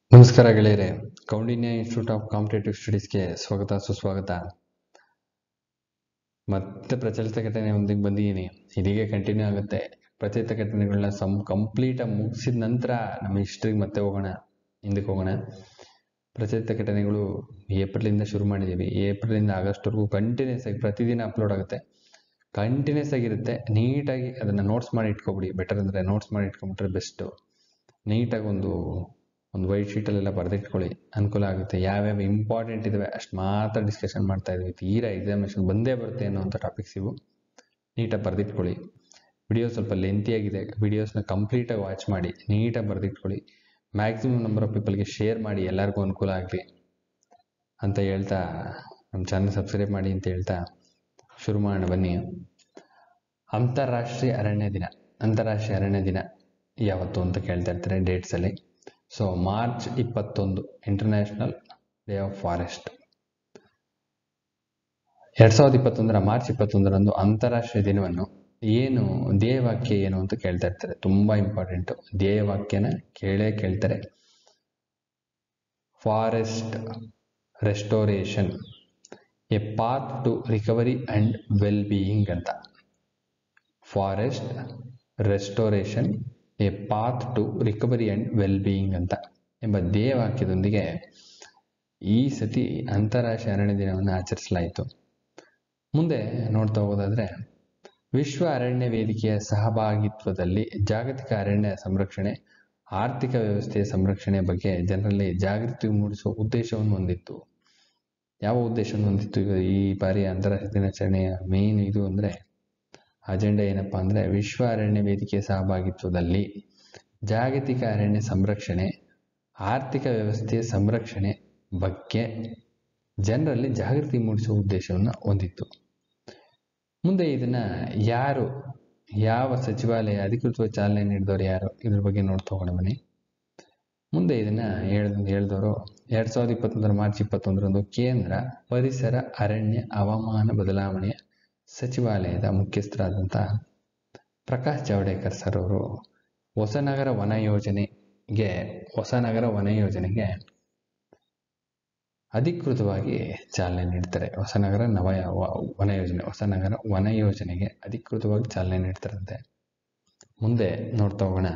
ನಮಸ್ಕಾರ ಗೆಳೆಯರೆ Kaundinya institute of competitive ಸ್ಟಡೀಸ್ಗೆ ಸ್ವಾಗತ ಸುಸ್ವಾಗತ ಮತ್ತೆ ಪ್ರಚಲಿತ ಘಟನೆಯೊಂದಿಗೆ ಬಂದಿದ್ದೀನಿ ಇದಿಗೆ ಕಂಟಿನ್ಯೂ ಆಗುತ್ತೆ ಪ್ರಚಲಿತ ಘಟನೆಗಳನ್ನ ಸಂ ಕಂಪ್ಲೀಟಾಗಿ ಮುಗಿಸಿದ ನಂತರ ನಮ್ಮ ಹಿಸ್ಟ್ರಿಗೆ ಮತ್ತೆ ಹೋಗೋಣ ಹಿಂದಕ್ಕೆ ಹೋಗೋಣ ಪ್ರಚಲಿತ ಘಟನೆಗಳು ಏಪ್ರಿಲಿಂದ ಶುರು ಮಾಡಿದ್ದೀವಿ ಏಪ್ರಿಲಿಂದ ಆಗಸ್ಟ್ವರೆಗೂ ಕಂಟಿನ್ಯೂಸ್ ಆಗಿ ಪ್ರತಿದಿನ ಅಪ್ಲೋಡ್ ಆಗುತ್ತೆ ಕಂಟಿನ್ಯೂಸ್ ಆಗಿರುತ್ತೆ ನೀಟಾಗಿ ಅದನ್ನು ನೋಟ್ಸ್ ಮಾಡಿ ಇಟ್ಕೊಬಿಡಿ ಬೆಟರ್ ಅಂದರೆ ನೋಟ್ಸ್ ಮಾಡಿ ಇಟ್ಕೊಂಬಿಟ್ರೆ ಬೆಸ್ಟು ನೀಟಾಗಿ ಒಂದು ಒಂದು ವೈಟ್ ಶೀಟಲ್ಲೆಲ್ಲ ಬರೆದಿಟ್ಕೊಳ್ಳಿ ಅನುಕೂಲ ಆಗುತ್ತೆ ಯಾವ್ಯಾವ ಇಂಪಾರ್ಟೆಂಟ್ ಇದಾವೆ ಅಷ್ಟು ಮಾತ್ರ ಡಿಸ್ಕಷನ್ ಮಾಡ್ತಾ ಇದ್ವಿ ತೀರಾ ಎಕ್ಸಾಮಿನೇಷನ್ ಬಂದೇ ಬರುತ್ತೆ ಅನ್ನೋಂಥ ಟಾಪಿಕ್ಸ್ ಇವು ನೀಟಾಗಿ ಬರೆದಿಟ್ಕೊಳ್ಳಿ ವಿಡಿಯೋ ಸ್ವಲ್ಪ ಲೆಂತಿಯಾಗಿದೆ ವಿಡಿಯೋಸ್ನ ಕಂಪ್ಲೀಟಾಗಿ ವಾಚ್ ಮಾಡಿ ನೀಟಾಗಿ ಬರೆದಿಟ್ಕೊಳ್ಳಿ ಮ್ಯಾಕ್ಸಿಮಮ್ ನಂಬರ್ ಆಫ್ ಪೀಪಲ್ಗೆ ಶೇರ್ ಮಾಡಿ ಎಲ್ಲರಿಗೂ ಅನುಕೂಲ ಆಗಲಿ ಅಂತ ಹೇಳ್ತಾ ನಮ್ಮ ಚಾನಲ್ ಸಬ್ಸ್ಕ್ರೈಬ್ ಮಾಡಿ ಅಂತ ಹೇಳ್ತಾ ಶುರು ಮಾಡೋಣ ಬನ್ನಿ ಅಂತಾರಾಷ್ಟ್ರೀಯ ಅರಣ್ಯ ದಿನ ಅಂತಾರಾಷ್ಟ್ರೀಯ ಅರಣ್ಯ ದಿನ ಯಾವತ್ತು ಅಂತ ಕೇಳ್ತಾ ಇರ್ತಾರೆ ಡೇಟ್ಸಲ್ಲಿ ಸೊ ಮಾರ್ಚ್ ಇಪ್ಪತ್ತೊಂದು ಇಂಟರ್ನ್ಯಾಷನಲ್ ಡೇ ಆಫ್ ಫಾರೆಸ್ಟ್ ಎರಡ್ ಸಾವಿರದ ಇಪ್ಪತ್ತೊಂದರ ಮಾರ್ಚ್ ಇಪ್ಪತ್ತೊಂದರಂದು ಅಂತಾರಾಷ್ಟ್ರೀಯ ದಿನವನ್ನು ಏನು ಧ್ಯೇಯವಾಕ್ಯ ಏನು ಅಂತ ಕೇಳ್ತಾ ಇರ್ತಾರೆ ತುಂಬಾ ಇಂಪಾರ್ಟೆಂಟ್ ಧ್ಯೇಯವಾಕ್ಯನ ಕೇಳೇ ಕೇಳ್ತಾರೆ forest restoration a path to recovery and well being ಅಂತ forest restoration a path to recovery and well being ಅಂತ ಎಂಬ ಧ್ಯೇಯವಾಕ್ಯದೊಂದಿಗೆ ಈ ಸತಿ ಅಂತಾರಾಷ್ಟ್ರೀಯ ಅರಣ್ಯ ದಿನವನ್ನು ಆಚರಿಸಲಾಯಿತು ಮುಂದೆ ನೋಡ್ತಾ ಹೋಗೋದಾದ್ರೆ ವಿಶ್ವ ಅರಣ್ಯ ವೇದಿಕೆಯ ಸಹಭಾಗಿತ್ವದಲ್ಲಿ ಜಾಗತಿಕ ಅರಣ್ಯ ಸಂರಕ್ಷಣೆ ಆರ್ಥಿಕ ವ್ಯವಸ್ಥೆಯ ಸಂರಕ್ಷಣೆ ಬಗ್ಗೆ ಜನರಲ್ಲಿ ಜಾಗೃತಿ ಮೂಡಿಸುವ ಉದ್ದೇಶವನ್ನು ಹೊಂದಿತ್ತು ಯಾವ ಉದ್ದೇಶವನ್ನು ಹೊಂದಿತ್ತು ಈಗ ಈ ಬಾರಿ ಅಂತಾರಾಷ್ಟ್ರೀಯ ದಿನಾಚರಣೆಯ ಮೇನ್ ಇದು ಅಂದರೆ ಅಜೆಂಡಾ ಏನಪ್ಪಾ ಅಂದರೆ ವಿಶ್ವ ಅರಣ್ಯ ವೇದಿಕೆಯ ಸಹಭಾಗಿತ್ವದಲ್ಲಿ ಜಾಗತಿಕ ಅರಣ್ಯ ಸಂರಕ್ಷಣೆ ಆರ್ಥಿಕ ವ್ಯವಸ್ಥೆಯ ಸಂರಕ್ಷಣೆ ಬಗ್ಗೆ ಜನರಲ್ಲಿ ಜಾಗೃತಿ ಮೂಡಿಸುವ ಉದ್ದೇಶವನ್ನು ಹೊಂದಿತ್ತು ಮುಂದೆ ಇದನ್ನ ಯಾರು ಯಾವ ಸಚಿವಾಲಯ ಅಧಿಕೃತವಾಗಿ ಚಾಲನೆ ನೀಡಿದವರು ಯಾರು ಇದ್ರ ಬಗ್ಗೆ ನೋಡ್ತಾ ಹೋಗೋಣ ಬನ್ನಿ ಮುಂದೆ ಇದನ್ನ ಹೇಳ್ ಹೇಳಿದವರು ಎರಡ್ ಸಾವಿರದ ಇಪ್ಪತ್ತೊಂದರ ಮಾರ್ಚ್ ಇಪ್ಪತ್ತೊಂದರಂದು ಕೇಂದ್ರ ಪರಿಸರ ಅರಣ್ಯ ಹವಾಮಾನ ಬದಲಾವಣೆಯ ಸಚಿವಾಲಯದ ಮುಖ್ಯಸ್ಥರಾದಂಥ ಪ್ರಕಾಶ್ ಜಾವಡೇಕರ್ ಸರ್ ಅವರು ಹೊಸನಗರ ವನ ಯೋಜನೆಗೆ ಹೊಸನಗರ ವನ ಯೋಜನೆಗೆ ಅಧಿಕೃತವಾಗಿ ಚಾಲನೆ ನೀಡ್ತಾರೆ ಹೊಸನಗರ ನವ ವನ ಯೋಜನೆ ಹೊಸನಗರ ವನ ಯೋಜನೆಗೆ ಅಧಿಕೃತವಾಗಿ ಚಾಲನೆ ನೀಡ್ತಾರಂತೆ ಮುಂದೆ ನೋಡ್ತಾ ಹೋಗೋಣ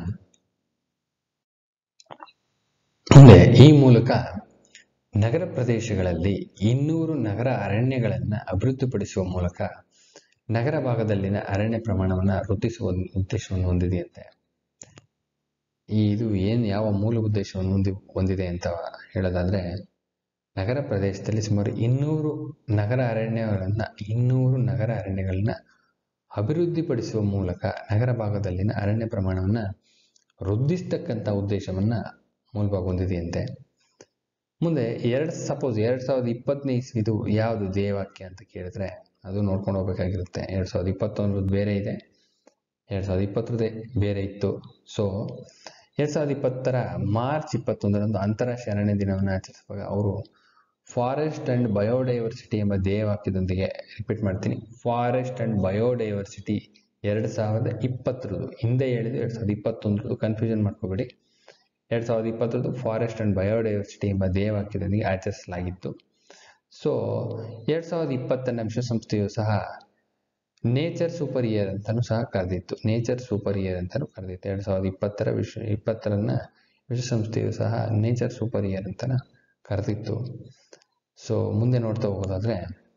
ಮುಂದೆ ಈ ಮೂಲಕ ನಗರ ಪ್ರದೇಶಗಳಲ್ಲಿ ಇನ್ನೂರು ನಗರ ಅರಣ್ಯಗಳನ್ನು ಅಭಿವೃದ್ಧಿಪಡಿಸುವ ಮೂಲಕ ನಗರ ಭಾಗದಲ್ಲಿನ ಅರಣ್ಯ ಪ್ರಮಾಣವನ್ನು ವೃದ್ಧಿಸುವ ಉದ್ದೇಶವನ್ನು ಹೊಂದಿದೆಯಂತೆ ಈ ಇದು ಏನು ಯಾವ ಮೂಲ ಉದ್ದೇಶವನ್ನು ಹೊಂದಿ ಹೊಂದಿದೆ ಅಂತ ಹೇಳೋದಾದ್ರೆ ನಗರ ಪ್ರದೇಶದಲ್ಲಿ ಸುಮಾರು ಇನ್ನೂರು ನಗರ ಅರಣ್ಯಗಳನ್ನು ಇನ್ನೂರು ನಗರ ಅರಣ್ಯಗಳನ್ನ ಅಭಿವೃದ್ಧಿಪಡಿಸುವ ಮೂಲಕ ನಗರ ಭಾಗದಲ್ಲಿನ ಅರಣ್ಯ ಪ್ರಮಾಣವನ್ನು ವೃದ್ಧಿಸ್ತಕ್ಕಂಥ ಉದ್ದೇಶವನ್ನು ಮೂಲಭಾಗ ಹೊಂದಿದೆಯಂತೆ ಮುಂದೆ ಎರಡು ಸಪೋಸ್ ಎರಡು ಸಾವಿರದ ಇಪ್ಪತ್ತನೇ ಇಸ್ವಿದು ಯಾವುದು ಧ್ಯೇಯವಾಕ್ಯ ಅಂತ ಕೇಳಿದ್ರೆ ಅದು ನೋಡ್ಕೊಂಡು ಹೋಗ್ಬೇಕಾಗಿರುತ್ತೆ ಎರಡು ಸಾವಿರದ ಇಪ್ಪತ್ತೊಂದರದ್ದು ಬೇರೆ ಇದೆ ಎರಡು ಸಾವಿರದ ಇಪ್ಪತ್ತರದೇ ಬೇರೆ ಇತ್ತು ಸೊ ಎರಡು ಸಾವಿರದ ಇಪ್ಪತ್ತರ ಮಾರ್ಚ್ ಇಪ್ಪತ್ತೊಂದರಂದು ಅಂತಾರಾಷ್ಟ್ರೀಯ ಅರಣ್ಯ ದಿನವನ್ನು ಆಚರಿಸುವಾಗ ಅವರು ಫಾರೆಸ್ಟ್ ಅಂಡ್ ಬಯೋಡೈವರ್ಸಿಟಿ ಎಂಬ ಧ್ಯೇಯವಾಕ್ಯದೊಂದಿಗೆ ರಿಪೀಟ್ ಮಾಡ್ತೀನಿ ಫಾರೆಸ್ಟ್ ಅಂಡ್ ಬಯೋಡೈವರ್ಸಿಟಿ ಎರಡು ಸಾವಿರದ ಇಪ್ಪತ್ತರದ್ದು ಹಿಂದೆ ಹೇಳಿದ್ದು ಎರಡು ಸಾವಿರದ ಇಪ್ಪತ್ತೊಂದರದ್ದು ಕನ್ಫ್ಯೂಷನ್ ಮಾಡ್ಕೋಬೇಡಿ ಎರಡು ಸಾವಿರದ ಇಪ್ಪತ್ತರದ್ದು ಫಾರೆಸ್ಟ್ ಅಂಡ್ ಬಯೋಡೈವರ್ಸಿಟಿ ಎಂಬ ಧ್ಯೇಯವಾಕ್ಯದೊಂದಿಗೆ ಆಚರಿಸಲಾಗಿತ್ತು ಸೊ ಎರಡು ಸಾವಿರದ ಇಪ್ಪತ್ತನೇ ವಿಶ್ವಸಂಸ್ಥೆಯು ಸಹ ನೇಚರ್ ಸೂಪರ್ ಇಯರ್ ಅಂತಲೂ ಸಹ ಕರೆದಿತ್ತು ನೇಚರ್ ಸೂಪರ್ ಇಯರ್ ಅಂತಲೂ ಕರೆದಿತ್ತು ಎರಡು ಸಾವಿರದ ಇಪ್ಪತ್ತರ ವಿಶ್ವ ಇಪ್ಪತ್ತರನ್ನ ವಿಶ್ವಸಂಸ್ಥೆಯು ಸಹ ನೇಚರ್ ಸೂಪರ್ ಇಯರ್ ಅಂತ ಕರೆದಿತ್ತು ಸೊ ಮುಂದೆ ನೋಡ್ತಾ ಹೋಗೋದಾದ್ರೆ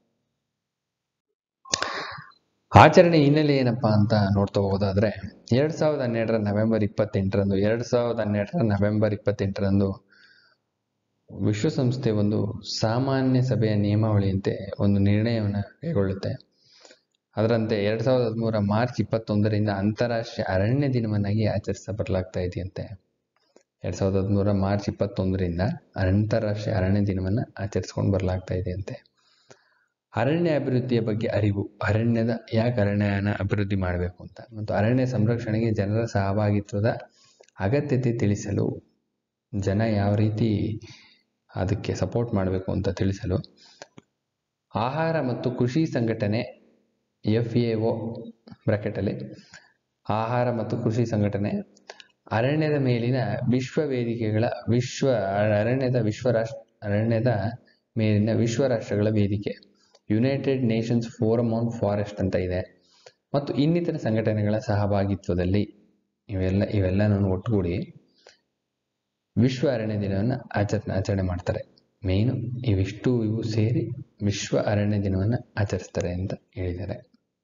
ಆಚರಣೆ ಹಿನ್ನೆಲೆ ಏನಪ್ಪಾ ಅಂತ ನೋಡ್ತಾ ಹೋಗೋದಾದ್ರೆ ಎರಡ್ ಸಾವಿರದ ಹನ್ನೆರಡರ ನವೆಂಬರ್ ಇಪ್ಪತ್ತೆಂಟರಂದು ಎರಡ್ ಸಾವಿರದ ಹನ್ನೆರಡರ ನವೆಂಬರ್ ಇಪ್ಪತ್ತೆಂಟರಂದು ವಿಶ್ವಸಂಸ್ಥೆ ಒಂದು ಸಾಮಾನ್ಯ ಸಭೆಯ ನಿಯಮಾವಳಿಯಂತೆ ಒಂದು ನಿರ್ಣಯವನ್ನು ಕೈಗೊಳ್ಳುತ್ತೆ ಅದರಂತೆ ಎರಡ್ ಸಾವಿರದ ಹದಿಮೂರ ಮಾರ್ಚ್ ಇಪ್ಪತ್ತೊಂದರಿಂದ ಅಂತಾರಾಷ್ಟ್ರೀಯ ಅರಣ್ಯ ದಿನವನ್ನಾಗಿ ಆಚರಿಸ ಬರಲಾಗ್ತಾ ಇದೆಯಂತೆ ಎರಡ್ ಸಾವಿರದ ಹದಿಮೂರ ಮಾರ್ಚ್ ಇಪ್ಪತ್ತೊಂದರಿಂದ ಅಂತಾರಾಷ್ಟ್ರೀಯ ಅರಣ್ಯ ದಿನವನ್ನು ಆಚರಿಸ್ಕೊಂಡು ಬರಲಾಗ್ತಾ ಇದೆಯಂತೆ ಅರಣ್ಯ ಅಭಿವೃದ್ಧಿಯ ಬಗ್ಗೆ ಅರಿವು ಅರಣ್ಯದ ಯಾಕೆ ಅರಣ್ಯನ ಅಭಿವೃದ್ಧಿ ಮಾಡಬೇಕು ಅಂತ ಮತ್ತು ಅರಣ್ಯ ಸಂರಕ್ಷಣೆಗೆ ಜನರ ಸಹಭಾಗಿತ್ವದ ಅಗತ್ಯತೆ ತಿಳಿಸಲು ಜನ ಯಾವ ರೀತಿ ಅದಕ್ಕೆ ಸಪೋರ್ಟ್ ಮಾಡಬೇಕು ಅಂತ ತಿಳಿಸಲು ಆಹಾರ ಮತ್ತು ಕೃಷಿ ಸಂಘಟನೆ ಎಫ್ ಎ ಒ ಬ್ರಾಕೆಟಲ್ಲಿ ಆಹಾರ ಮತ್ತು ಕೃಷಿ ಸಂಘಟನೆ ಅರಣ್ಯದ ಮೇಲಿನ ವಿಶ್ವ ವೇದಿಕೆಗಳ ವಿಶ್ವ ಅರಣ್ಯದ ವಿಶ್ವ ರಾಷ್ಟ್ರ ಅರಣ್ಯದ ಮೇಲಿನ ವಿಶ್ವ ರಾಷ್ಟ್ರಗಳ ವೇದಿಕೆ United Nations forum on forest ಅಂತ ಇದೆ ಮತ್ತು ಇನ್ನಿತರ ಸಂಘಟನೆಗಳ ಸಹಭಾಗಿತ್ವದಲ್ಲಿ ಇವೆಲ್ಲ ಇವೆಲ್ಲನೂ ಒಟ್ಟುಗೂಡಿ ವಿಶ್ವ ಅರಣ್ಯ ದಿನವನ್ನು ಆಚರ ಆಚರಣೆ ಮಾಡ್ತಾರೆ ಮೇಯ್ನು ಇವಿಷ್ಟು ಇವು ಸೇರಿ ವಿಶ್ವ ಅರಣ್ಯ ದಿನವನ್ನು ಆಚರಿಸ್ತಾರೆ ಅಂತ ಹೇಳಿದ್ದಾರೆ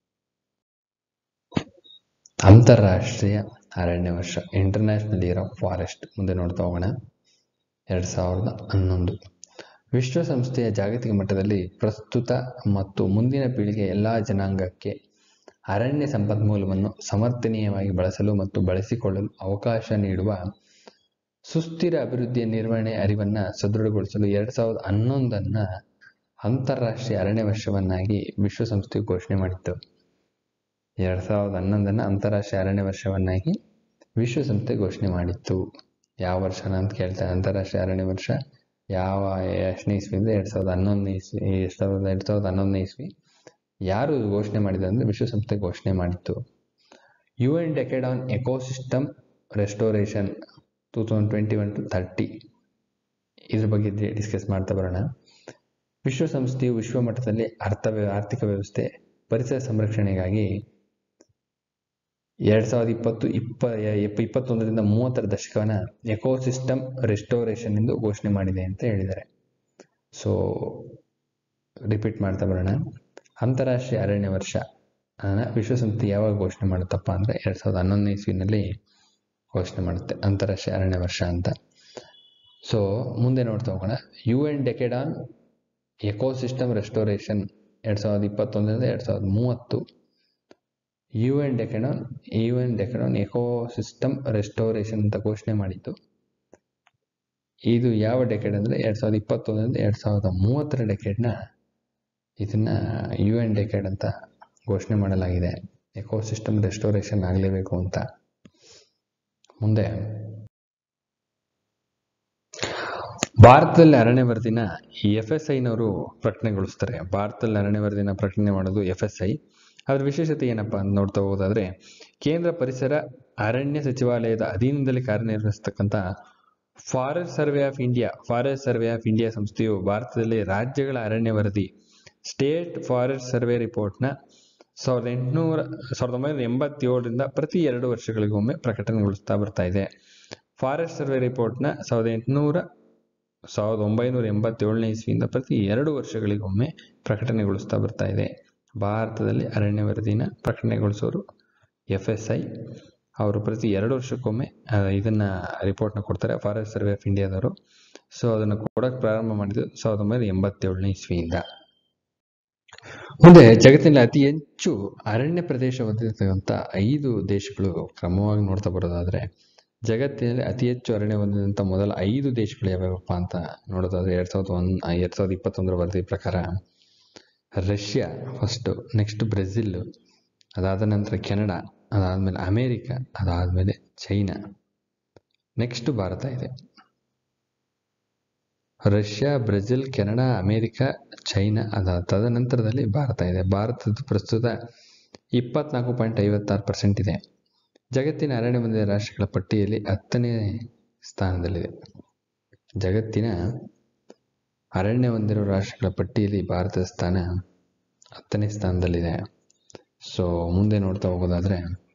ಅಂತಾರಾಷ್ಟ್ರೀಯ ಅರಣ್ಯ ವರ್ಷ ಇಂಟರ್ನ್ಯಾಷನಲ್ ಇಯರ್ ಆಫ್ ಫಾರೆಸ್ಟ್ ಮುಂದೆ ನೋಡ್ತಾ ಹೋಗೋಣ ಎರಡು ಸಾವಿರದ ಹನ್ನೊಂದು ವಿಶ್ವಸಂಸ್ಥೆಯ ಜಾಗತಿಕ ಮಟ್ಟದಲ್ಲಿ ಪ್ರಸ್ತುತ ಮತ್ತು ಮುಂದಿನ ಪೀಳಿಗೆ ಎಲ್ಲ ಜನಾಂಗಕ್ಕೆ ಅರಣ್ಯ ಸಂಪನ್ಮೂಲವನ್ನು ಸಮರ್ಥನೀಯವಾಗಿ ಬಳಸಲು ಮತ್ತು ಬಳಸಿಕೊಳ್ಳಲು ಅವಕಾಶ ನೀಡುವ ಸುಸ್ಥಿರ ಅಭಿವೃದ್ಧಿಯ ನಿರ್ವಹಣೆ ಅರಿವನ್ನು ಸದೃಢಗೊಳಿಸಲು ಎರಡು ಸಾವಿರದ ಹನ್ನೊಂದನ್ನು ಅಂತಾರಾಷ್ಟ್ರೀಯ ಅರಣ್ಯ ವರ್ಷವನ್ನಾಗಿ ವಿಶ್ವಸಂಸ್ಥೆಯು ಘೋಷಣೆ ಮಾಡಿತ್ತು ಎರಡು ಸಾವಿರದ ಹನ್ನೊಂದನ್ನು ಅಂತಾರಾಷ್ಟ್ರೀಯ ಅರಣ್ಯ ವರ್ಷವನ್ನಾಗಿ ವಿಶ್ವಸಂಸ್ಥೆ ಘೋಷಣೆ ಮಾಡಿತ್ತು ಯಾವ ವರ್ಷನ ಅಂತ ಕೇಳ್ತಾರೆ ಅಂತಾರಾಷ್ಟ್ರೀಯ ಅರಣ್ಯ ವರ್ಷ ಯಾವ ಎಷ್ಟನೇ ಇಸ್ವಿಯಿಂದ ಎರಡು ಸಾವಿರದ ಹನ್ನೊಂದನೇ ಇಸ್ವಿ ಎರಡು ಸಾವಿರದ ಎರಡು ಸಾವಿರದ ಹನ್ನೊಂದನೇ ಇಸ್ವಿ ಯಾರು ಘೋಷಣೆ ಮಾಡಿದ್ರು ಅಂದರೆ ವಿಶ್ವಸಂಸ್ಥೆ ಘೋಷಣೆ ಮಾಡಿತ್ತು U N decade on ecosystem restoration two thousand twenty one to thirty ಇದ್ರ ಬಗ್ಗೆ ಡಿಸ್ಕಸ್ ಮಾಡ್ತಾ ಬರೋಣ ವಿಶ್ವಸಂಸ್ಥೆಯು ವಿಶ್ವ ಮಟ್ಟದಲ್ಲಿ ಅರ್ಥ ಆರ್ಥಿಕ ವ್ಯವಸ್ಥೆ ಪರಿಸರ ಸಂರಕ್ಷಣೆಗಾಗಿ ಎರಡು ಸಾವಿರದ ಇಪ್ಪತ್ತು ಇಪ್ಪ ಇಪ್ಪ ಇಪ್ಪತ್ತೊಂದರಿಂದ ಮೂವತ್ತರ ದಶಕವನ್ನ ಎಕೋಸಿಸ್ಟಮ್ ರೆಸ್ಟೋರೇಷನ್ ಎಂದು ಘೋಷಣೆ ಮಾಡಿದೆ ಅಂತ ಹೇಳಿದ್ದಾರೆ ಸೊ ರಿಪೀಟ್ ಮಾಡ್ತಾ ಬರೋಣ ಅಂತಾರಾಷ್ಟ್ರೀಯ ಅರಣ್ಯ ವರ್ಷ ಅದನ್ನು ವಿಶ್ವಸಂಸ್ಥೆ ಯಾವಾಗ ಘೋಷಣೆ ಮಾಡುತ್ತಪ್ಪ ಅಂದರೆ ಎರಡು ಸಾವಿರದ ಹನ್ನೊಂದನೇ ಇಸ್ವಿನಲ್ಲಿ ಘೋಷಣೆ ಮಾಡುತ್ತೆ ಅಂತಾರಾಷ್ಟ್ರೀಯ ಅರಣ್ಯ ವರ್ಷ ಅಂತ ಸೊ ಮುಂದೆ ನೋಡ್ತಾ ಹೋಗೋಣ U N decade on ecosystem restoration ಎರಡು ಸಾವಿರದ ಇಪ್ಪತ್ತೊಂದರಿಂದ ಎರಡು ಸಾವಿರದ ಮೂವತ್ತು U N decade on U N decade on ecosystem restoration ಅಂತ ಘೋಷಣೆ ಮಾಡಿತ್ತು ಇದು ಯಾವ ಡೆಕೆಡ್ ಅಂದರೆ ಎರಡು ಸಾವಿರದ ಇಪ್ಪತ್ತೊಂದರಿಂದ ಎರಡು ಸಾವಿರದ ಮೂವತ್ತರ ಡೆಕೆಡ್ನ ಇದನ್ನು ಯು ಎನ್ ಡೆಕೆಡ್ ಅಂತ ಘೋಷಣೆ ಮಾಡಲಾಗಿದೆ ಎಕೋಸಿಸ್ಟಮ್ ರೆಸ್ಟೋರೇಷನ್ ಆಗಲೇಬೇಕು ಅಂತ ಮುಂದೆ ಭಾರತದಲ್ಲಿ ಅರಣ್ಯ ವರದಿನ ಎಫ್ ಎಸ್ ಐನವರು ಪ್ರಕಟಣೆಗೊಳಿಸ್ತಾರೆ ಭಾರತದಲ್ಲಿ ಅರಣ್ಯ ವರದಿನ ಪ್ರಕಟಣೆ ಮಾಡೋದು ಎಫ್ ಎಸ್ ಐ ಅದರ ವಿಶೇಷತೆ ಏನಪ್ಪ ಅಂತ ನೋಡ್ತಾ ಹೋಗೋದಾದ್ರೆ ಕೇಂದ್ರ ಪರಿಸರ ಅರಣ್ಯ ಸಚಿವಾಲಯದ ಅಧೀನದಲ್ಲಿ ಕಾರ್ಯನಿರ್ವಹಿಸ್ತಕ್ಕಂಥ forest survey of India forest survey of India ಸಂಸ್ಥೆಯು ಭಾರತದಲ್ಲಿ ರಾಜ್ಯಗಳ ಅರಣ್ಯ ವರದಿ ಸ್ಟೇಟ್ ಫಾರೆಸ್ಟ್ ಸರ್ವೆ ರಿಪೋರ್ಟ್ನ ಸಾವಿರದ ಎಂಟುನೂರ ಸಾವಿರದ ಒಂಬೈನೂರ ಎಂಬತ್ತೇಳರಿಂದ ಪ್ರತಿ ಎರಡು ವರ್ಷಗಳಿಗೊಮ್ಮೆ ಪ್ರಕಟಣೆಗೊಳಿಸ್ತಾ ಬರ್ತಾ ಇದೆ ಫಾರೆಸ್ಟ್ ಸರ್ವೆ ರಿಪೋರ್ಟ್ನ ಸಾವಿರದ ಎಂಟುನೂರ ಸಾವಿರದ ಒಂಬೈನೂರ ಎಂಬತ್ತೇಳನೇ ಇಸ್ವಿಯಿಂದ ಪ್ರತಿ ಎರಡು ವರ್ಷಗಳಿಗೊಮ್ಮೆ ಪ್ರಕಟಣೆಗೊಳಿಸ್ತಾ ಬರ್ತಾ ಇದೆ ಭಾರತದಲ್ಲಿ ಅರಣ್ಯ ವರದಿನ ಪ್ರಕಟಣೆಗೊಳಿಸೋರು ಎಫ್ ಎಸ್ ಐ ಅವರು ಪ್ರತಿ ಎರಡು ವರ್ಷಕ್ಕೊಮ್ಮೆ ಇದನ್ನು ರಿಪೋರ್ಟ್ನ ಕೊಡ್ತಾರೆ ಫಾರೆಸ್ಟ್ ಸರ್ವೆ ಆಫ್ ಇಂಡಿಯಾದವರು ಸೊ ಅದನ್ನು ಕೊಡೋಕ್ಕೆ ಪ್ರಾರಂಭ ಮಾಡಿದ್ದು ಸಾವಿರದ ಒಂಬೈನೂರ ಎಂಬತ್ತೇಳನೇ ಇಸ್ವಿಯಿಂದ ಮುಂದೆ ಜಗತ್ತಿನಲ್ಲಿ ಅತಿ ಹೆಚ್ಚು ಅರಣ್ಯ ಪ್ರದೇಶ ಹೊಂದಿರತಕ್ಕಂಥ ಐದು ದೇಶಗಳು ಕ್ರಮವಾಗಿ ನೋಡ್ತಾ ಬರೋದಾದರೆ ಜಗತ್ತಿನಲ್ಲಿ ಅತಿ ಹೆಚ್ಚು ಅರಣ್ಯ ಹೊಂದಿದಂಥ ಮೊದಲ ಐದು ದೇಶಗಳು ಯಾವ್ಯಾವಪ್ಪ ಅಂತ ನೋಡೋದಾದ್ರೆ ಎರಡು ಸಾವಿರದ ಒಂದು ಎರಡು ಸಾವಿರದ ಇಪ್ಪತ್ತೊಂದರ ವರದಿ ಪ್ರಕಾರ ರಷ್ಯಾ ಫಸ್ಟು ನೆಕ್ಸ್ಟ್ ಬ್ರೆಜಿಲ್ ಅದಾದ ನಂತರ ಕೆನಡಾ ಅದಾದಮೇಲೆ ಅಮೇರಿಕ ಅದಾದಮೇಲೆ ಚೈನಾ ನೆಕ್ಸ್ಟ್ ಭಾರತ ಇದೆ Russia Brazil Canada America China ಅದ ತದನಂತರದಲ್ಲಿ ಭಾರತ ಇದೆ ಭಾರತದ ಪ್ರಸ್ತುತ ಇಪ್ಪತ್ನಾಲ್ಕು ಪಾಯಿಂಟ್ ಐವತ್ತಾರು ಪರ್ಸೆಂಟ್ ಇದೆ ಜಗತ್ತಿನ ಅರಣ್ಯ ಹೊಂದಿದ ರಾಷ್ಟ್ರಗಳ ಪಟ್ಟಿಯಲ್ಲಿ ಹತ್ತನೇ ಸ್ಥಾನದಲ್ಲಿದೆ ಜಗತ್ತಿನ ಅರಣ್ಯ ಹೊಂದಿರುವ ರಾಷ್ಟ್ರಗಳ ಪಟ್ಟಿಯಲ್ಲಿ ಭಾರತದ ಸ್ಥಾನ ಹತ್ತನೇ ಸ್ಥಾನದಲ್ಲಿದೆ ಸೊ ಮುಂದೆ ನೋಡ್ತಾ ಹೋಗೋದಾದ್ರೆ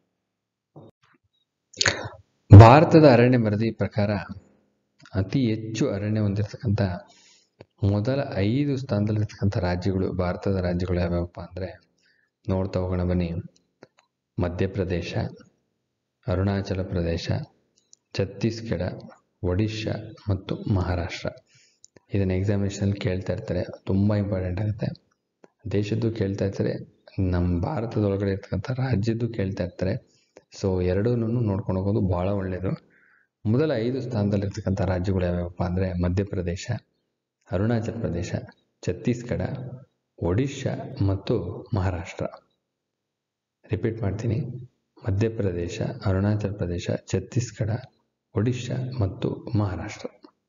ಭಾರತದ ಅರಣ್ಯ ವರದಿ ಪ್ರಕಾರ ಅತಿ ಹೆಚ್ಚು ಅರಣ್ಯ ಹೊಂದಿರತಕ್ಕಂಥ ಮೊದಲ ಐದು ಸ್ಥಾನದಲ್ಲಿರ್ತಕ್ಕಂಥ ರಾಜ್ಯಗಳು ಭಾರತದ ರಾಜ್ಯಗಳು ಯಾವ್ಯಾವಪ್ಪ ಅಂದರೆ ನೋಡ್ತಾ ಹೋಗೋಣ ಬನ್ನಿ ಮಧ್ಯಪ್ರದೇಶ ಅರುಣಾಚಲ ಪ್ರದೇಶ ಛತ್ತೀಸ್ಗಢ ಒಡಿಶಾ ಮತ್ತು ಮಹಾರಾಷ್ಟ್ರ ಇದನ್ನು ಎಕ್ಸಾಮಿನೇಷನಲ್ಲಿ ಕೇಳ್ತಾ ಇರ್ತಾರೆ ತುಂಬ ಇಂಪಾರ್ಟೆಂಟ್ ಆಗುತ್ತೆ ದೇಶದ್ದು ಕೇಳ್ತಾ ಇರ್ತಾರೆ ನಮ್ಮ ಭಾರತದೊಳಗಡೆ ಇರ್ತಕ್ಕಂಥ ರಾಜ್ಯದ್ದು ಕೇಳ್ತಾ ಇರ್ತಾರೆ ಸೊ ಎರಡೂ ನೋಡ್ಕೊಂಡು ಹೋಗೋದು ಭಾಳ ಒಳ್ಳೆಯದು ಮೊದಲ ಐದು ಸ್ಥಾನದಲ್ಲಿರ್ತಕ್ಕಂಥ ರಾಜ್ಯಗಳು ಯಾವ್ಯಾವಪ್ಪ ಅಂದರೆ ಮಧ್ಯಪ್ರದೇಶ ಅರುಣಾಚಲ ಪ್ರದೇಶ ಛತ್ತೀಸ್ಗಢ ಒಡಿಶಾ ಮತ್ತು ಮಹಾರಾಷ್ಟ್ರ ರಿಪೀಟ್ ಮಾಡ್ತೀನಿ ಮಧ್ಯಪ್ರದೇಶ ಅರುಣಾಚಲ ಪ್ರದೇಶ ಛತ್ತೀಸ್ಗಢ ಒಡಿಶಾ ಮತ್ತು ಮಹಾರಾಷ್ಟ್ರ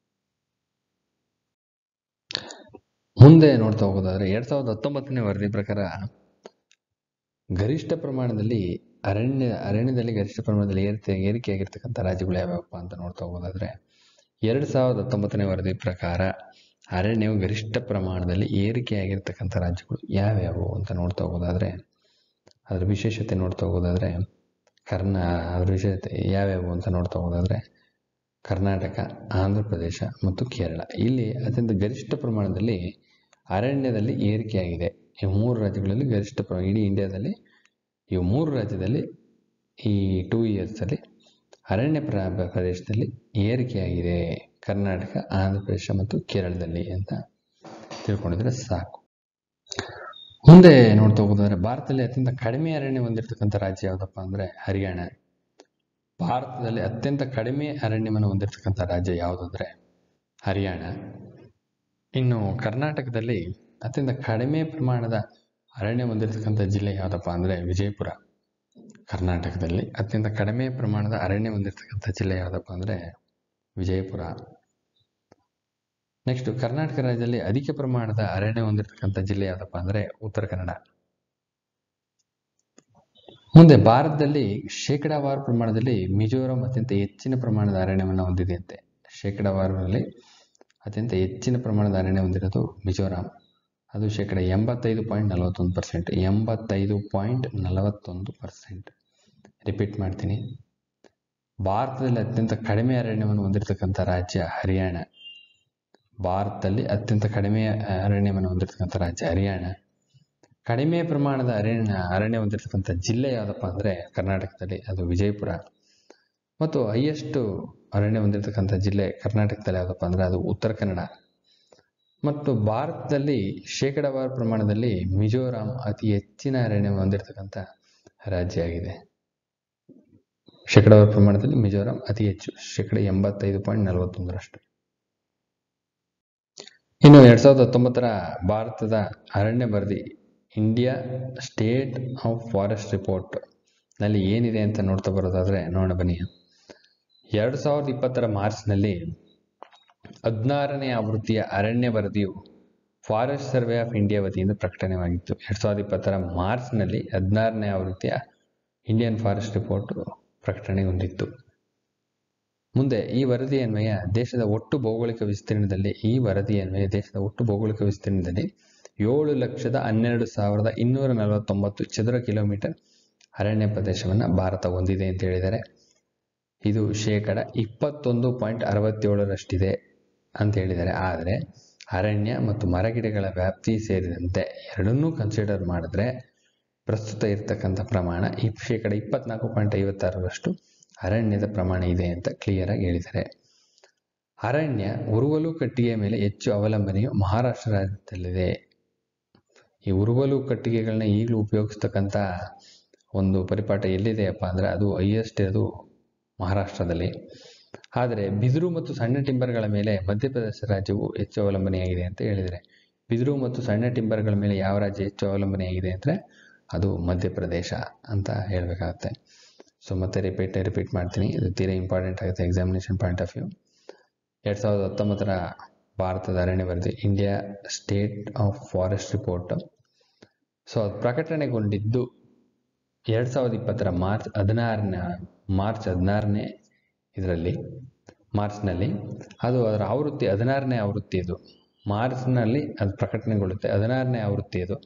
ಮುಂದೆ ನೋಡ್ತಾ ಹೋಗೋದಾದ್ರೆ ಎರಡ್ ಸಾವಿರದ ಹತ್ತೊಂಬತ್ತನೇ ವರದಿ ಪ್ರಕಾರ ಗರಿಷ್ಠ ಪ್ರಮಾಣದಲ್ಲಿ ಅರಣ್ಯ ಅರಣ್ಯದಲ್ಲಿ ಗರಿಷ್ಠ ಪ್ರಮಾಣದಲ್ಲಿ ಏರಿಕೆ ಏರಿಕೆಯಾಗಿರ್ತಕ್ಕಂಥ ರಾಜ್ಯಗಳು ಯಾವ್ಯಾವಪ್ಪ ಅಂತ ನೋಡ್ತಾ ಹೋಗೋದಾದ್ರೆ ಎರಡು ಸಾವಿರದ ಹತ್ತೊಂಬತ್ತನೇ ವರದಿ ಪ್ರಕಾರ ಅರಣ್ಯವು ಗರಿಷ್ಠ ಪ್ರಮಾಣದಲ್ಲಿ ಏರಿಕೆಯಾಗಿರ್ತಕ್ಕಂಥ ರಾಜ್ಯಗಳು ಯಾವ್ಯಾವು ಅಂತ ನೋಡ್ತಾ ಹೋಗೋದಾದ್ರೆ ಅದರ ವಿಶೇಷತೆ ನೋಡ್ತಾ ಹೋಗೋದಾದ್ರೆ ಕರ್ನಾ ಅದ್ರ ವಿಶೇಷತೆ ಯಾವ್ಯಾವು ಅಂತ ನೋಡ್ತಾ ಹೋಗೋದಾದ್ರೆ ಕರ್ನಾಟಕ ಆಂಧ್ರ ಪ್ರದೇಶ ಮತ್ತು ಕೇರಳ ಇಲ್ಲಿ ಅತ್ಯಂತ ಗರಿಷ್ಠ ಪ್ರಮಾಣದಲ್ಲಿ ಅರಣ್ಯದಲ್ಲಿ ಏರಿಕೆಯಾಗಿದೆ ಈ ಮೂರು ರಾಜ್ಯಗಳಲ್ಲಿ ಗರಿಷ್ಠ ಪ್ರ ಇಡೀ ಇಂಡಿಯಾದಲ್ಲಿ ಈ ಮೂರು ರಾಜ್ಯದಲ್ಲಿ ಈ ಟೂ ಇಯರ್ಸಲ್ಲಿ ಅರಣ್ಯ ಪ್ರ ಪ್ರದೇಶದಲ್ಲಿ ಏರಿಕೆಯಾಗಿದೆ ಕರ್ನಾಟಕ ಆಂಧ್ರ ಪ್ರದೇಶ ಮತ್ತು ಕೇರಳದಲ್ಲಿ ಅಂತ ತಿಳ್ಕೊಂಡಿದ್ರೆ ಸಾಕು ಮುಂದೆ ನೋಡ್ತಾ ಹೋಗೋದಾದ್ರೆ ಭಾರತದಲ್ಲಿ ಅತ್ಯಂತ ಕಡಿಮೆ ಅರಣ್ಯ ಹೊಂದಿರತಕ್ಕಂಥ ರಾಜ್ಯ ಯಾವುದಪ್ಪ ಅಂದರೆ ಹರಿಯಾಣ ಭಾರತದಲ್ಲಿ ಅತ್ಯಂತ ಕಡಿಮೆ ಅರಣ್ಯವನ್ನು ಹೊಂದಿರತಕ್ಕಂಥ ರಾಜ್ಯ ಯಾವುದಂದ್ರೆ ಹರಿಯಾಣ ಇನ್ನು ಕರ್ನಾಟಕದಲ್ಲಿ ಅತ್ಯಂತ ಕಡಿಮೆ ಪ್ರಮಾಣದ ಅರಣ್ಯ ಹೊಂದಿರತಕ್ಕಂಥ ಜಿಲ್ಲೆ ಯಾವುದಪ್ಪ ಅಂದರೆ ವಿಜಯಪುರ ಕರ್ನಾಟಕದಲ್ಲಿ ಅತ್ಯಂತ ಕಡಿಮೆ ಪ್ರಮಾಣದ ಅರಣ್ಯ ಹೊಂದಿರತಕ್ಕಂಥ ಜಿಲ್ಲೆ ಯಾವುದಪ್ಪ ಅಂದರೆ ವಿಜಯಪುರ ನೆಕ್ಸ್ಟ್ ಕರ್ನಾಟಕ ರಾಜ್ಯದಲ್ಲಿ ಅಧಿಕ ಪ್ರಮಾಣದ ಅರಣ್ಯ ಹೊಂದಿರತಕ್ಕಂಥ ಜಿಲ್ಲೆ ಯಾವುದಪ್ಪ ಅಂದರೆ ಉತ್ತರ ಕನ್ನಡ ಮುಂದೆ ಭಾರತದಲ್ಲಿ ಶೇಕಡಾವಾರು ಪ್ರಮಾಣದಲ್ಲಿ ಮಿಜೋರಾಂ ಅತ್ಯಂತ ಹೆಚ್ಚಿನ ಪ್ರಮಾಣದ ಅರಣ್ಯವನ್ನು ಹೊಂದಿದೆಯಂತೆ ಶೇಕಡಾವಾರಲ್ಲಿ ಅತ್ಯಂತ ಹೆಚ್ಚಿನ ಪ್ರಮಾಣದ ಅರಣ್ಯ ಹೊಂದಿರೋದು ಮಿಜೋರಾಂ ಅದು ಶೇಕಡ ಎಂಬತ್ತೈದು ಪಾಯಿಂಟ್ ನಲವತ್ತೊಂದು ಪರ್ಸೆಂಟ್ ಎಂಬತ್ತೈದು ಪಾಯಿಂಟ್ ನಲವತ್ತೊಂದು ಪರ್ಸೆಂಟ್ ರಿಪೀಟ್ ಮಾಡ್ತೀನಿ ಭಾರತದಲ್ಲಿ ಅತ್ಯಂತ ಕಡಿಮೆ ಅರಣ್ಯವನ್ನು ಹೊಂದಿರತಕ್ಕಂಥ ರಾಜ್ಯ ಹರಿಯಾಣ ಭಾರತದಲ್ಲಿ ಅತ್ಯಂತ ಕಡಿಮೆ ಅರಣ್ಯವನ್ನು ಹೊಂದಿರತಕ್ಕಂಥ ರಾಜ್ಯ ಹರಿಯಾಣ ಕಡಿಮೆ ಪ್ರಮಾಣದ ಅರಣ್ಯ ಅರಣ್ಯ ಹೊಂದಿರತಕ್ಕಂಥ ಜಿಲ್ಲೆ ಯಾವುದಪ್ಪ ಅಂದರೆ ಕರ್ನಾಟಕದಲ್ಲಿ ಅದು ವಿಜಯಪುರ ಮತ್ತು ಹೈಯೆಸ್ಟ್ ಅರಣ್ಯ ಹೊಂದಿರತಕ್ಕಂಥ ಜಿಲ್ಲೆ ಕರ್ನಾಟಕದಲ್ಲಿ ಯಾವುದಪ್ಪ ಅಂದರೆ ಅದು ಉತ್ತರ ಕನ್ನಡ ಮತ್ತು ಭಾರತದಲ್ಲಿ ಶೇಕಡಾವಾರು ಪ್ರಮಾಣದಲ್ಲಿ ಮಿಜೋರಾಂ ಅತಿ ಹೆಚ್ಚಿನ ಅರಣ್ಯ ಹೊಂದಿರತಕ್ಕಂಥ ರಾಜ್ಯ ಆಗಿದೆ ಶೇಕಡಾವಾರು ಪ್ರಮಾಣದಲ್ಲಿ ಮಿಜೋರಾಂ ಅತಿ ಹೆಚ್ಚು ಶೇಕಡ ಎಂಬತ್ತೈದು ಪಾಯಿಂಟ್ ನಲವತ್ತೊಂದರಷ್ಟು ಇನ್ನು ಎರಡ್ ಸಾವಿರದ ಹತ್ತೊಂಬತ್ತರ ಭಾರತದ ಅರಣ್ಯ ವರದಿ India state of forest report ನಲ್ಲಿ ಏನಿದೆ ಅಂತ ನೋಡ್ತಾ ಬರೋದಾದ್ರೆ ನೋಡೋಣ ಬನ್ನಿ ಎರಡು ಸಾವಿರದ ಇಪ್ಪತ್ತರ ಮಾರ್ಚ್ನಲ್ಲಿ ಹದಿನಾರನೇ ಆವೃತ್ತಿಯ ಅರಣ್ಯ ವರದಿಯು ಫಾರೆಸ್ಟ್ ಸರ್ವೆ ಆಫ್ ಇಂಡಿಯಾ ವತಿಯಿಂದ ಪ್ರಕಟಣೆವಾಗಿತ್ತು ಎರಡ್ ಸಾವಿರದ ಇಪ್ಪತ್ತರ ಮಾರ್ಚ್ನಲ್ಲಿ ಹದಿನಾರನೇ ಆವೃತ್ತಿಯ ಇಂಡಿಯನ್ ಫಾರೆಸ್ಟ್ ರಿಪೋರ್ಟ್ ಪ್ರಕಟಣೆಗೊಂಡಿತ್ತು ಮುಂದೆ ಈ ವರದಿ ಅನ್ವಯ ದೇಶದ ಒಟ್ಟು ಭೌಗೋಳಿಕ ವಿಸ್ತೀರ್ಣದಲ್ಲಿ ಈ ವರದಿ ಅನ್ವಯ ದೇಶದ ಒಟ್ಟು ಭೌಗೋಳಿಕ ವಿಸ್ತೀರ್ಣದಲ್ಲಿ ಏಳು ಲಕ್ಷದ ಹನ್ನೆರಡು ಸಾವಿರದ ಇನ್ನೂರ ನಲವತ್ತೊಂಬತ್ತು ಚದುರ ಕಿಲೋಮೀಟರ್ ಅರಣ್ಯ ಪ್ರದೇಶವನ್ನು ಭಾರತ ಹೊಂದಿದೆ ಅಂತ ಹೇಳಿದ್ದಾರೆ ಇದು ಶೇಕಡ ಇಪ್ಪತ್ತೊಂದು ಪಾಯಿಂಟ್ ಅರವತ್ತೇಳರಷ್ಟಿದೆ ಅಂತ ಹೇಳಿದ್ದಾರೆ ಆದರೆ ಅರಣ್ಯ ಮತ್ತು ಮರಗಿಡಗಳ ವ್ಯಾಪ್ತಿ ಸೇರಿದಂತೆ ಎರಡನ್ನೂ ಕನ್ಸಿಡರ್ ಮಾಡಿದ್ರೆ ಪ್ರಸ್ತುತ ಇರತಕ್ಕಂಥ ಪ್ರಮಾಣ ಈ ಶೇಕಡ ಇಪ್ಪತ್ನಾಲ್ಕು ಪಾಯಿಂಟ್ ಐವತ್ತಾರರಷ್ಟು ಅರಣ್ಯದ ಪ್ರಮಾಣ ಇದೆ ಅಂತ ಕ್ಲಿಯರ್ ಆಗಿ ಹೇಳಿದ್ದಾರೆ ಅರಣ್ಯ ಉರುವಲು ಕಟ್ಟಿಗೆಯ ಮೇಲೆ ಹೆಚ್ಚು ಅವಲಂಬನೆಯು ಮಹಾರಾಷ್ಟ್ರ ರಾಜ್ಯದಲ್ಲಿದೆ ಈ ಉರುವಲು ಕಟ್ಟಿಗೆಗಳನ್ನ ಈಗಲೂ ಉಪಯೋಗಿಸ್ತಕ್ಕಂಥ ಒಂದು ಪರಿಪಾಠ ಎಲ್ಲಿದೆಯಪ್ಪ ಅಂದರೆ ಅದು ಹೈಯೆಸ್ಟ್ ಇರೋದು ಮಹಾರಾಷ್ಟ್ರದಲ್ಲಿ ಆದರೆ ಬಿದಿರು ಮತ್ತು ಸಣ್ಣ ಟಿಂಬರ್ಗಳ ಮೇಲೆ ಮಧ್ಯಪ್ರದೇಶ ರಾಜ್ಯವು ಹೆಚ್ಚು ಅವಲಂಬನೆಯಾಗಿದೆ ಅಂತ ಹೇಳಿದರೆ ಬಿದಿರು ಮತ್ತು ಸಣ್ಣ ಟಿಂಬರ್ಗಳ ಮೇಲೆ ಯಾವ ರಾಜ್ಯ ಹೆಚ್ಚು ಅವಲಂಬನೆಯಾಗಿದೆ ಅಂದರೆ ಅದು ಮಧ್ಯಪ್ರದೇಶ ಅಂತ ಹೇಳಬೇಕಾಗತ್ತೆ ಸೊ ಮತ್ತೆ ರಿಪೀಟ್ ರಿಪೀಟ್ ಮಾಡ್ತೀನಿ ಇದು ತೀರಾ ಇಂಪಾರ್ಟೆಂಟ್ ಆಗುತ್ತೆ ಎಕ್ಸಾಮಿನೇಷನ್ ಪಾಯಿಂಟ್ ಆಫ್ ವ್ಯೂ ಎರಡು ಸಾವಿರದ ಹತ್ತೊಂಬತ್ತರ ಭಾರತದ ಅರಣ್ಯ ವರದಿ India state of forest report so ಅದು ಪ್ರಕಟಣೆಗೊಂಡಿದ್ದು ಎರಡು ಸಾವಿರದ ಇಪ್ಪತ್ತರ ಮಾರ್ಚ್ ಹದಿನಾರನೇ ಮಾರ್ಚ್ ಹದಿನಾರನೇ ಇದರಲ್ಲಿ ಮಾರ್ಚ್ನಲ್ಲಿ ಅದು ಅದರ ಆವೃತ್ತಿ ಹದಿನಾರನೇ ಆವೃತ್ತಿ ಇದು ಮಾರ್ಚ್ನಲ್ಲಿ ಅದು ಪ್ರಕಟಣೆಗೊಳ್ಳುತ್ತೆ ಹದಿನಾರನೇ ಆವೃತ್ತಿ ಇದು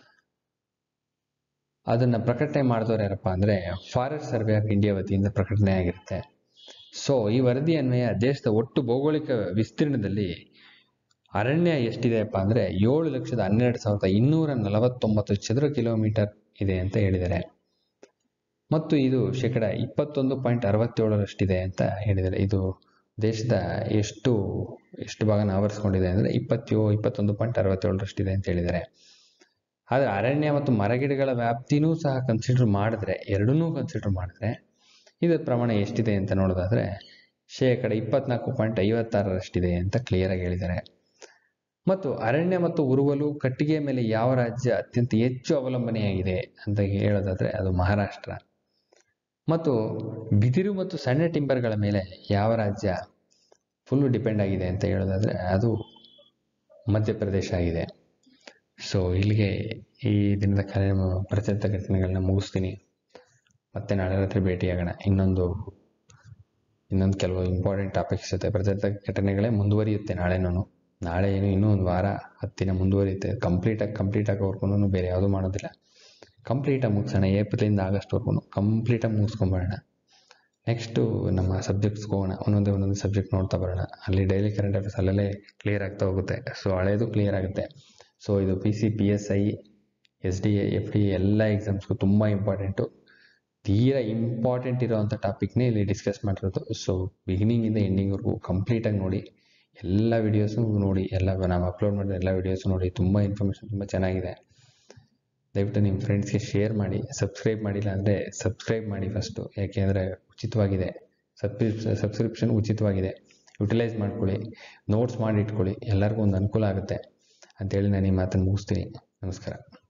ಅದನ್ನು ಪ್ರಕಟಣೆ ಮಾಡಿದವರು ಯಾರಪ್ಪ ಅಂದರೆ ಫಾರೆಸ್ಟ್ ಸರ್ವೆ ಆಫ್ ಇಂಡಿಯಾ ವತಿಯಿಂದ ಪ್ರಕಟಣೆ ಆಗಿರುತ್ತೆ ಸೊ ಈ ವರದಿ ಅನ್ವಯ ದೇಶದ ಒಟ್ಟು ಭೌಗೋಳಿಕ ವಿಸ್ತೀರ್ಣದಲ್ಲಿ ಅರಣ್ಯ ಎಷ್ಟಿದೆಯಪ್ಪ ಅಂದರೆ ಏಳು ಲಕ್ಷದ ಹನ್ನೆರಡು ಸಾವಿರದ ಇನ್ನೂರ ನಲವತ್ತೊಂಬತ್ತು ಚದುರ ಕಿಲೋಮೀಟರ್ ಇದೆ ಅಂತ ಹೇಳಿದ್ದಾರೆ ಮತ್ತು ಇದು ಶೇಕಡ ಇಪ್ಪತ್ತೊಂದು ಪಾಯಿಂಟ್ ಅರವತ್ತೇಳರಷ್ಟಿದೆ ಅಂತ ಹೇಳಿದ್ದಾರೆ ಇದು ದೇಶದ ಎಷ್ಟು ಎಷ್ಟು ಭಾಗನ ಆವರಿಸ್ಕೊಂಡಿದೆ ಅಂದರೆ ಇಪ್ಪತ್ತೇಳು ಇಪ್ಪತ್ತೊಂದು ಪಾಯಿಂಟ್ ಅರವತ್ತೇಳರಷ್ಟಿದೆ ಅಂತ ಹೇಳಿದ್ದಾರೆ ಆದರೆ ಅರಣ್ಯ ಮತ್ತು ಮರಗಿಡಗಳ ವ್ಯಾಪ್ತಿನೂ ಸಹ ಕನ್ಸಿಡರ್ ಮಾಡಿದ್ರೆ ಎರಡನ್ನೂ ಕನ್ಸಿಡರ್ ಮಾಡಿದ್ರೆ ಇದರ ಪ್ರಮಾಣ ಎಷ್ಟಿದೆ ಅಂತ ನೋಡೋದಾದ್ರೆ ಶೇಕಡ ಇಪ್ಪತ್ನಾಲ್ಕು ಪಾಯಿಂಟ್ ಐವತ್ತಾರರಷ್ಟಿದೆ ಅಂತ ಕ್ಲಿಯರ್ ಆಗಿ ಹೇಳಿದ್ದಾರೆ ಮತ್ತು ಅರಣ್ಯ ಮತ್ತು ಉರುವಲು ಕಟ್ಟಿಗೆ ಮೇಲೆ ಯಾವ ರಾಜ್ಯ ಅತ್ಯಂತ ಹೆಚ್ಚು ಅವಲಂಬನೆಯಾಗಿದೆ ಅಂತ ಹೇಳೋದಾದ್ರೆ ಅದು ಮಹಾರಾಷ್ಟ್ರ ಮತ್ತು ಬಿದಿರು ಮತ್ತು ಸಣ್ಣ ಟಿಂಬರ್ಗಳ ಮೇಲೆ ಯಾವ ರಾಜ್ಯ ಫುಲ್ಲು ಡಿಪೆಂಡ್ ಆಗಿದೆ ಅಂತ ಹೇಳೋದಾದ್ರೆ ಅದು ಮಧ್ಯಪ್ರದೇಶ ಆಗಿದೆ ಸೊ ಇಲ್ಲಿಗೆ ಈ ದಿನದ ಕಾರ್ಯ ಪ್ರಚಲಿತ ಘಟನೆಗಳನ್ನ ಮುಗಿಸ್ತೀನಿ ಮತ್ತೆ ನಾಳೆ ರಾತ್ರಿ ಭೇಟಿಯಾಗೋಣ ಇನ್ನೊಂದು ಇನ್ನೊಂದು ಕೆಲವು ಇಂಪಾರ್ಟೆಂಟ್ ಟಾಪಿಕ್ಸ್ ಜೊತೆ ಪ್ರಚಲಿತ ಘಟನೆಗಳೇ ಮುಂದುವರಿಯುತ್ತೆ ನಾಳೆನೂ ನಾಳೆ ಏನು ಇನ್ನೂ ಒಂದು ವಾರ ಹತ್ತು ದಿನ ಮುಂದುವರಿಯುತ್ತೆ ಕಂಪ್ಲೀಟಾಗಿ ಕಂಪ್ಲೀಟ್ ಆಗೋವರೆಗೂ ಬೇರೆ ಯಾವುದೂ ಮಾಡೋದಿಲ್ಲ ಕಂಪ್ಲೀಟಾಗಿ ಮುಗಿಸೋಣ ಏಪ್ರಿಲಿಂದ ಆಗಸ್ಟ್ವರೆಗೂ ಕಂಪ್ಲೀಟಾಗಿ ಮುಗಿಸ್ಕೊಂಬರೋಣ ನೆಕ್ಸ್ಟು ನಮ್ಮ ಸಬ್ಜೆಕ್ಟ್ಸ್ಗೆ ಹೋಗೋಣ ಒಂದೊಂದೇ ಒಂದೊಂದು ಸಬ್ಜೆಕ್ಟ್ ನೋಡ್ತಾ ಬರೋಣ ಅಲ್ಲಿ ಡೈಲಿ ಕರೆಂಟ್ ಅಫೇರ್ಸ್ ಅಲ್ಲಲ್ಲೇ ಕ್ಲಿಯರ್ ಆಗ್ತಾ ಹೋಗುತ್ತೆ ಸೊ ಹಳೇದು ಕ್ಲಿಯರ್ ಆಗುತ್ತೆ ಸೊ ಇದು P C P S I S D A F D ಎಲ್ಲ ಎಕ್ಸಾಮ್ಸ್ಗೂ ತುಂಬ ಇಂಪಾರ್ಟೆಂಟು ತೀರಾ ಇಂಪಾರ್ಟೆಂಟ್ ಇರೋವಂಥ ಟಾಪಿಕ್ನೇ ಇಲ್ಲಿ ಡಿಸ್ಕಸ್ ಮಾಡಿರೋದು ಸೊ ಬಿಗಿನಿಂಗಿಂದ ಎಂಡಿಂಗ್ವರೆಗೂ ಕಂಪ್ಲೀಟಾಗಿ ನೋಡಿ ಎಲ್ಲ ವೀಡಿಯೋಸು ನೋಡಿ ಎಲ್ಲ ನಾವು ಅಪ್ಲೋಡ್ ಮಾಡಿರೋ ಎಲ್ಲ ವೀಡಿಯೋಸು ನೋಡಿ ತುಂಬ ಇನ್ಫಾರ್ಮೇಷನ್ ತುಂಬ ಚೆನ್ನಾಗಿದೆ ದಯವಿಟ್ಟು ನಿಮ್ಮ ಫ್ರೆಂಡ್ಸ್ಗೆ ಶೇರ್ ಮಾಡಿ ಸಬ್ಸ್ಕ್ರೈಬ್ ಮಾಡಿಲ್ಲ ಅಂದರೆ ಸಬ್ಸ್ಕ್ರೈಬ್ ಮಾಡಿ ಫಸ್ಟು ಯಾಕೆಂದರೆ ಉಚಿತವಾಗಿದೆ ಸಬ್ಸ್ಕ್ರಿಪ್ ಸಬ್ಸ್ಕ್ರಿಪ್ಷನ್ ಉಚಿತವಾಗಿದೆ ಯುಟಿಲೈಸ್ ಮಾಡ್ಕೊಳ್ಳಿ ನೋಟ್ಸ್ ಮಾಡಿ ಇಟ್ಕೊಳ್ಳಿ ಎಲ್ಲರಿಗೂ ಒಂದು ಅನುಕೂಲ ಆಗುತ್ತೆ ಅಂತೇಳಿ ನಾನು ಈ ಮಾತನ್ನು ಮುಗಿಸ್ತೀನಿ ನಮಸ್ಕಾರ